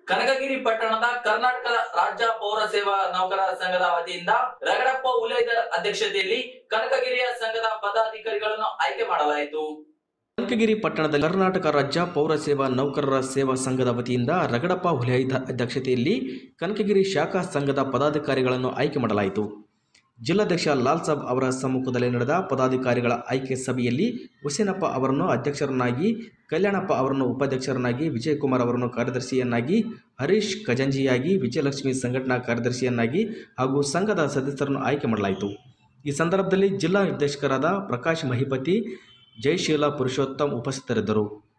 ಕನಕಗಿರಿ ಪಟ್ಟಣದ ಕರ್ನಾಟಕ ರಾಜ್ಯ ಪೌರ ಸೇವಾ ನೌಕರರ ಸಂಘದ ವತಿಯಿಂದ ರಗಡಪ್ಪ ಉಲೇದರ್ ಅಧ್ಯಕ್ಷತೆಯಲ್ಲಿ ಕನಕಗಿರಿಯ ಸಂಘದ ಪದಾಧಿಕಾರಿಗಳನ್ನು ಆಯ್ಕೆ ಮಾಡಲಾಯಿತು ಕನಕಗಿರಿ ಪಟ್ಟಣದ ಕರ್ನಾಟಕ ರಾಜ್ಯ ಪೌರ ಸೇವಾ ನೌಕರರ ಸೇವಾ ಸಂಘದ ವತಿಯಿಂದ ರಗಡಪ್ಪ ಹುಲಿಹೈದ ಅಧ್ಯಕ್ಷತೆಯಲ್ಲಿ ಕನಕಗಿರಿ ಶಾಖಾ ಸಂಘದ ಪದಾಧಿಕಾರಿಗಳನ್ನು ಆಯ್ಕೆ ಮಾಡಲಾಯಿತು ಜಿಲ್ಲಾಧ್ಯಕ್ಷ ಲಾಲ್ ಸಾಬ್ ಅವರ ಸಮ್ಮುಖದಲ್ಲಿ ನಡೆದ ಪದಾಧಿಕಾರಿಗಳ ಆಯ್ಕೆ ಸಭೆಯಲ್ಲಿ ಹುಸೇನಪ್ಪ ಅವರನ್ನು ಅಧ್ಯಕ್ಷರನ್ನಾಗಿ ಕಲ್ಯಾಣಪ್ಪ ಅವರನ್ನು ಉಪಾಧ್ಯಕ್ಷರನ್ನಾಗಿ ವಿಜಯಕುಮಾರ್ ಅವರನ್ನು ಕಾರ್ಯದರ್ಶಿಯನ್ನಾಗಿ ಹರೀಶ್ ಖಜಂಜಿಯಾಗಿ ವಿಜಯಲಕ್ಷ್ಮಿ ಸಂಘಟನಾ ಕಾರ್ಯದರ್ಶಿಯನ್ನಾಗಿ ಹಾಗೂ ಸಂಘದ ಸದಸ್ಯರನ್ನು ಆಯ್ಕೆ ಮಾಡಲಾಯಿತು ಈ ಸಂದರ್ಭದಲ್ಲಿ ಜಿಲ್ಲಾ ನಿರ್ದೇಶಕರಾದ ಪ್ರಕಾಶ್ ಮಹಿಪತಿ ಜಯಶೀಲ ಪುರುಷೋತ್ತಮ್ ಉಪಸ್ಥಿತರಿದ್ದರು